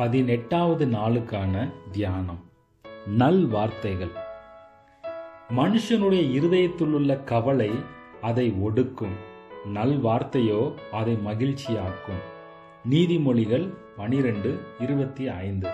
பதினெட்டாவது நாளுக்கான தியானம் நல் வார்த்தைகள் மனுஷனுடைய இருதயத்தில் உள்ள கவலை அதை ஒடுக்கும் நல் வார்த்தையோ அதை மகிழ்ச்சியாக்கும் நீதிமொழிகள் பனிரெண்டு இருபத்தி ஐந்து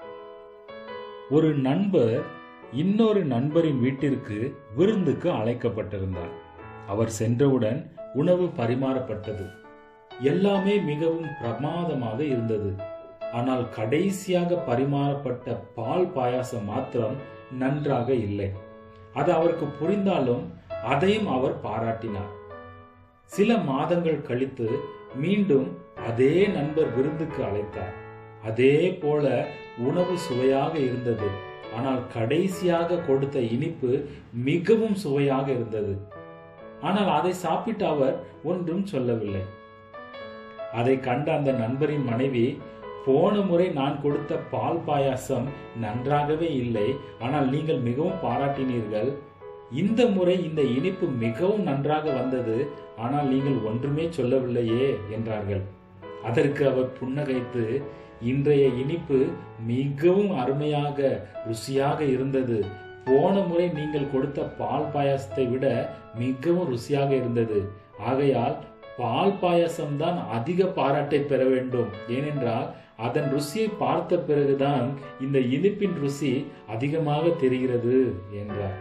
ஒரு நண்பர் இன்னொரு நண்பரின் வீட்டிற்கு விருந்துக்கு அழைக்கப்பட்டிருந்தார் அவர் சென்றவுடன் உணவு பரிமாறப்பட்டது எல்லாமே மிகவும் பிரமாதமாக இருந்தது ஆனால் கடைசியாக பரிமாறப்பட்ட பால் பாயாசம் மாத்திரம் நன்றாக இல்லை அது அவருக்கு புரிந்தாலும் அதையும் அவர் பாராட்டினார் சில மாதங்கள் கழித்து மீண்டும் அதே நண்பர் விருந்துக்கு அழைத்தார் அதே போல உணவு சுவையாக இருந்தது ஆனால் கடைசியாக கொடுத்த இனிப்பு மிகவும் சுவையாக இருந்தது ஆனால் அதை சாப்பிட்ட அவர் ஒன்றும் சொல்லவில்லை அதை கண்ட அந்த நண்பரின் மனைவி போன முறை நான் கொடுத்த பால் பாயாசம் நன்றாகவே இல்லை ஆனால் நீங்கள் மிகவும் பாராட்டினீர்கள் இந்த முறை இந்த இனிப்பு மிகவும் நன்றாக வந்தது ஆனால் நீங்கள் ஒன்றுமே சொல்லவில்லையே என்றார்கள் அதற்கு அவர் புன்னகைத்து இன்றைய இனிப்பு மிகவும் அருமையாக ருசியாக இருந்தது போன முறை நீங்கள் கொடுத்த பால் பாயாசத்தை விட மிகவும் ருசியாக இருந்தது ஆகையால் பால் பாயாசம் தான் அதிக பாராட்டை பெற வேண்டும் ஏனென்றால் அதன் ருசியை பார்த்த பிறகுதான் இந்த இனிப்பின் ருசி அதிகமாக தெரிகிறது என்றார்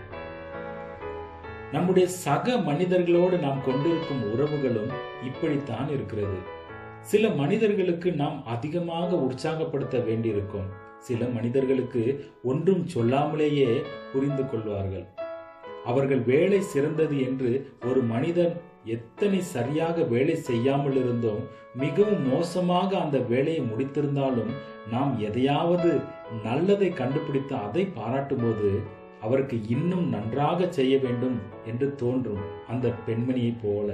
நம்முடைய சக மனிதர்களோடு நாம் கொண்டிருக்கும் உறவுகளும் இப்படித்தான் இருக்கிறது சில மனிதர்களுக்கு நாம் அதிகமாக உற்சாகப்படுத்த வேண்டியிருக்கும் சில மனிதர்களுக்கு ஒன்றும் சொல்லாமலேயே புரிந்து கொள்வார்கள் அவர்கள் வேலை சிறந்தது என்று ஒரு மனிதன் எத்தனை சரியாக வேலை செய்யாமல் இருந்தோம் மிகவும் மோசமாக அந்த வேலையை முடித்திருந்தாலும் நாம் எதையாவது நல்லதை கண்டுபிடித்து அதை பாராட்டும் போது அவருக்கு இன்னும் நன்றாக செய்ய வேண்டும் என்று தோன்றும் அந்த பெண்மணியை போல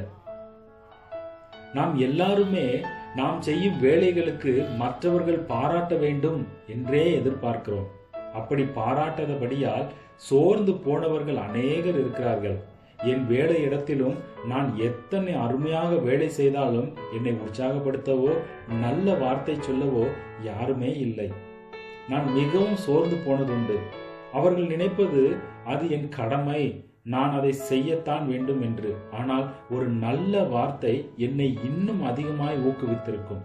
நாம் எல்லாருமே நாம் செய்யும் வேலைகளுக்கு மற்றவர்கள் பாராட்ட வேண்டும் என்றே எதிர்பார்க்கிறோம் அப்படி பாராட்டாதபடியால் சோர்ந்து போனவர்கள் அநேகர் இருக்கிறார்கள் என் வேலை இடத்திலும் நான் எத்தனை அருமையாக வேலை செய்தாலும் என்னை உற்சாகப்படுத்தவோ நல்ல வார்த்தை சொல்லவோ யாருமே இல்லை நான் மிகவும் சோர்ந்து போனதுண்டு அவர்கள் நினைப்பது அது என் கடமை நான் அதை செய்யத்தான் வேண்டும் என்று ஆனால் ஒரு நல்ல வார்த்தை என்னை இன்னும் அதிகமாய் ஊக்குவித்திருக்கும்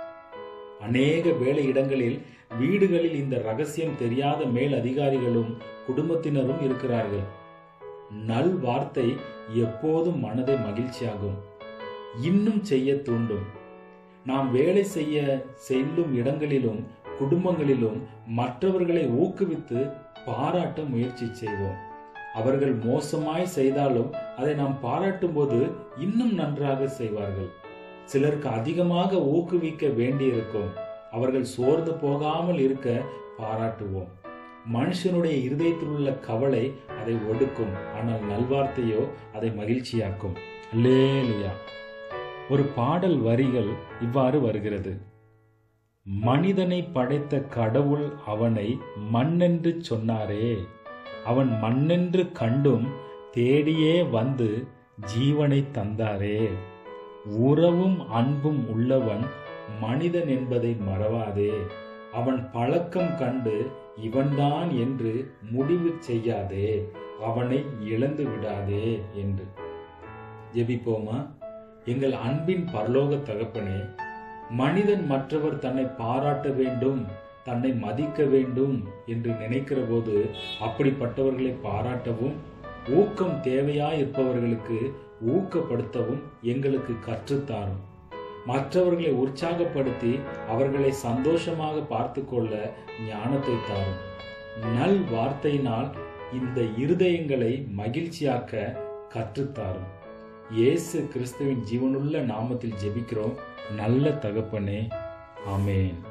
அநேக வேலை இடங்களில் வீடுகளில் இந்த ரகசியம் தெரியாத மேல் அதிகாரிகளும் குடும்பத்தினரும் இருக்கிறார்கள் நல் வார்த்தை எப்போதும் மனதை மகிழ்ச்சியாகும் இன்னும் செய்ய தூண்டும் நாம் வேலை செய்ய செல்லும் இடங்களிலும் குடும்பங்களிலும் மற்றவர்களை ஊக்குவித்து பாராட்ட முயற்சி செய்வோம் அவர்கள் மோசமாய் செய்தாலும் அதை நாம் பாராட்டும் போது இன்னும் நன்றாக செய்வார்கள் சிலருக்கு அதிகமாக ஊக்குவிக்க வேண்டியிருக்கும் அவர்கள் சோர்ந்து போகாமல் இருக்க பாராட்டுவோம் மனுஷனுடைய இருதயத்தில் உள்ள கவலை அதை ஒடுக்கும் ஆனால் நல்வார்த்தையோ அதை மகிழ்ச்சியாக்கும் லேலுயா ஒரு பாடல் வரிகள் இவ்வாறு வருகிறது மனிதனை படைத்த கடவுள் அவனை மண்ணென்று சொன்னாரே அவன் மண்ணென்று கண்டும் தேடியே வந்து ஜீவனை தந்தாரே உறவும் அன்பும் உள்ளவன் மனிதன் என்பதை மறவாதே அவன் பழக்கம் கண்டு இவன்தான் என்று முடிவு செய்யாதே அவனை இழந்து விடாதே என்று ஜெபிப்போமா எங்கள் அன்பின் பரலோக தகப்பனே மனிதன் மற்றவர் தன்னை பாராட்ட வேண்டும் தன்னை மதிக்க வேண்டும் என்று நினைக்கிற போது அப்படிப்பட்டவர்களை பாராட்டவும் ஊக்கம் தேவையா இருப்பவர்களுக்கு ஊக்கப்படுத்தவும் எங்களுக்கு கற்றுத்தாரும் மற்றவர்களை உற்சாகப்படுத்தி அவர்களை சந்தோஷமாக பார்த்து கொள்ள ஞானத்தை தாரும் நல் வார்த்தையினால் இந்த இருதயங்களை மகிழ்ச்சியாக்க கற்றுத்தாரும் இயேசு கிறிஸ்துவின் ஜீவனுள்ள நாமத்தில் ஜெபிக்கிறோம் நல்ல தகப்பனே ஆமேன்